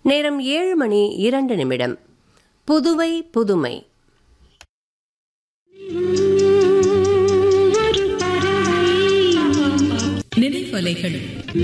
நேரம் ஏழு மணி இரண்டு நிமிடம் புதுவை புதுமை நினைவலைகள்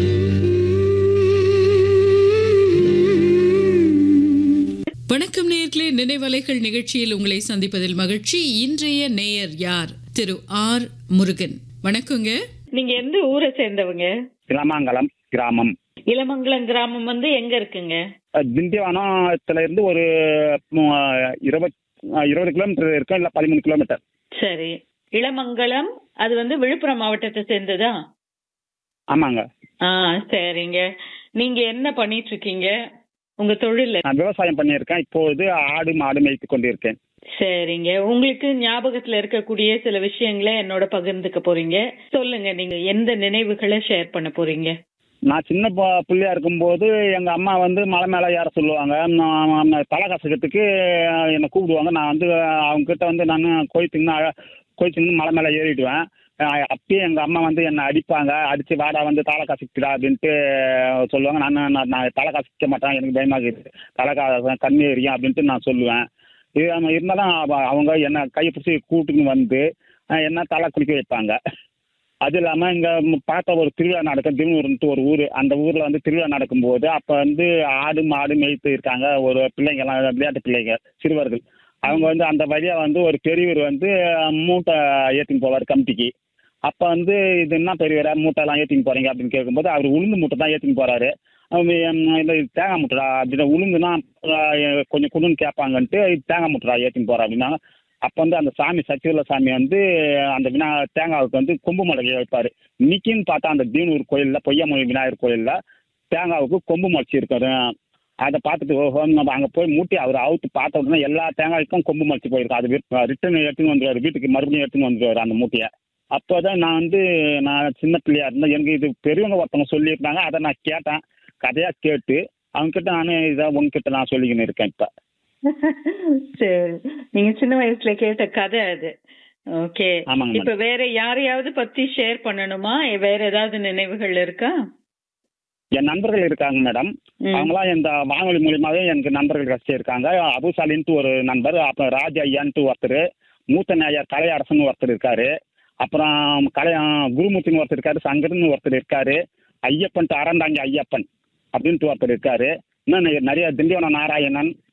வணக்கம் நேயர்களே நினைவலைகள் நிகழ்ச்சியில் உங்களை சந்திப்பதில் மகிழ்ச்சி இன்றைய நேயர் யார் திரு ஆர் முருகன் வணக்கங்க நீங்க எந்த ஊரை சேர்ந்தவங்க இளமாங்கலம் கிராமம் இளமங்கலம் கிராமம் வந்து எங்க இருக்குங்க அஹ் திண்டிவனத்துல இருந்து ஒரு ம், இருபத் அஹ் இருபது கிலோமீட்டர் இருக்கும் இல்ல பதிமூணு கிலோமீட்டர் சரி இளமங்கலம் அது வந்து விழுப்புரம் மாவட்டத்தை சேர்ந்ததா ஆமாங்க ஆ சரிங்க நீங்க என்ன பண்ணிட்டு இருக்கீங்க உங்க தொழில் நான் விவசாயம் பண்ணியிருக்கேன் இப்போது ஆடு மாடு மேய்த்து கொண்டிருக்கேன் சரிங்க உங்களுக்கு ஞாபகத்துல இருக்கக்கூடிய சில விஷயங்களை என்னோட பகிர்ந்துக்க போறீங்க சொல்லுங்க நீங்க எந்த நினைவுகளை ஷேர் பண்ண போறீங்க நான் சின்ன ப- புள்ளையா இருக்கும்போது எங்க அம்மா வந்து மலை மேல ஏற சொல்லுவாங்க நான் நான் தலை கசக்கிறதுக்கு என்னை கூப்பிடுவாங்க நான் வந்து அவங்க கிட்ட வந்து நான் கோயித்துன்னு கோயித்துன்னு மலை மேல ஏறிடுவேன் அஹ் அப்பயே எங்க அம்மா வந்து என்னை அடிப்பாங்க அடிச்சு வாடா வந்து தலை கசக்கிடா அப்படின்ட்டு சொல்லுவாங்க நான் நான் நான் தலை கசிக்க மாட்டேன் எனக்கு பயமா இருக்குது தலை கா கண்ணு எரியும் அப்படின்ட்டு நான் சொல்லுவேன் இது நம்ம இருந்தாலும் அவ- அவங்க என்னை கையை பிடிச்சி கூட்டுன்னு வந்து அஹ் என்ன தலை குளிக்க வைப்பாங்க அது இல்லாமல் இங்கே பார்த்த ஒரு திருவிழா நடக்கும் திருநூறுன்ட்டு ஒரு ஊர் அந்த ஊரில் வந்து திருவிழா நடக்கும்போது அப்போ வந்து ஆடு மாடு மேய்த்து இருக்காங்க ஒரு பிள்ளைங்கலாம் விளையாட்டு பிள்ளைங்க சிறுவர்கள் அவங்க வந்து அந்த வழியாக வந்து ஒரு பெரியவர் வந்து மூட்டை ஏற்றின்னு போவார் கமிட்டிக்கு அப்போ வந்து இது என்ன பெரியவரா மூட்டைலாம் ஏற்றின்னு போகிறீங்க அப்படின்னு கேட்கும்போது அவர் உளுந்து மூட்டை தான் ஏற்றின்னு போகிறாரு இந்த தேங்காய் மூட்டைடா அப்படின்னு உளுந்துனா அஹ், கொஞ்சம் குடுன்னு கேட்பாங்கன்ட்டு இது தேங்காய் மூட்டைடா ஏற்றின்னு போகிறா அப்படின்னாங்க அப்போ வந்து அந்த சாமி சச்சிவல சாமி வந்து அந்த வினா தேங்காவுக்கு வந்து கொம்பு முளைக்க வைப்பார் இன்னைக்குன்னு பார்த்தா அந்த தீனூர் கோயிலில் பொய்யாமொழி விநாயகர் கோயிலில் தேங்காவுக்கு கொம்பு முளைச்சி இருக்காரு அதை பார்த்துட்டு ஓஹோ நம்ம அங்கே போய் மூட்டி அவர் அவுத்து பார்த்த உடனே எல்லா தேங்காய்க்கும் கொம்பு முளைச்சி போயிருக்கு அது ரிட்டர்ன் எடுத்துன்னு வந்துடுவார் வீட்டுக்கு மறுபடியும் எடுத்துன்னு வந்துடுவார் அந்த மூட்டையை அப்போ தான் நான் வந்து நான் சின்ன பிள்ளையா இருந்தேன் எனக்கு இது பெரியவங்க ஒருத்தவங்க சொல்லியிருந்தாங்க அதை நான் கேட்டேன் கதையாக கேட்டு அவங்ககிட்ட நான் இதை உங்ககிட்ட நான் சொல்லிக்கின்னு இருக்கேன் இப்போ சரி நீங்க சின்ன வயசுல கேட்ட கதை அது ஓகே ஆமாங்க இப்ப வேற யாரையாவது பத்தி ஷேர் பண்ணணுமா வேற ஏதாவது நினைவுகள் இருக்கா என் நண்பர்கள் இருக்காங்க மேடம் ம். அவங்களாம் இந்த வானொலி மூலியமாவே எனக்கு நண்பர்கள் கிடைச்சி இருக்காங்க அபுசாலின்ட்டு ஒரு நண்பர் அப்புறம் ராஜ ஐயான்ட்டு ஒருத்தர் மூத்த நாயர் கலையரசன் ஒருத்தர் இருக்காரு அப்புறம் கலை குருமூர்த்தின்னு ஒருத்தர் இருக்காரு சங்கர்னு ஒருத்தர் இருக்காரு ஐயப்பன்ட்டு அறந்தாங்கி ஐயப்பன் அப்படின்ட்டு ஒருத்தர் இருக்காரு இன்னும் நிறைய- நிறைய திண்டிவனம் நாராயணன்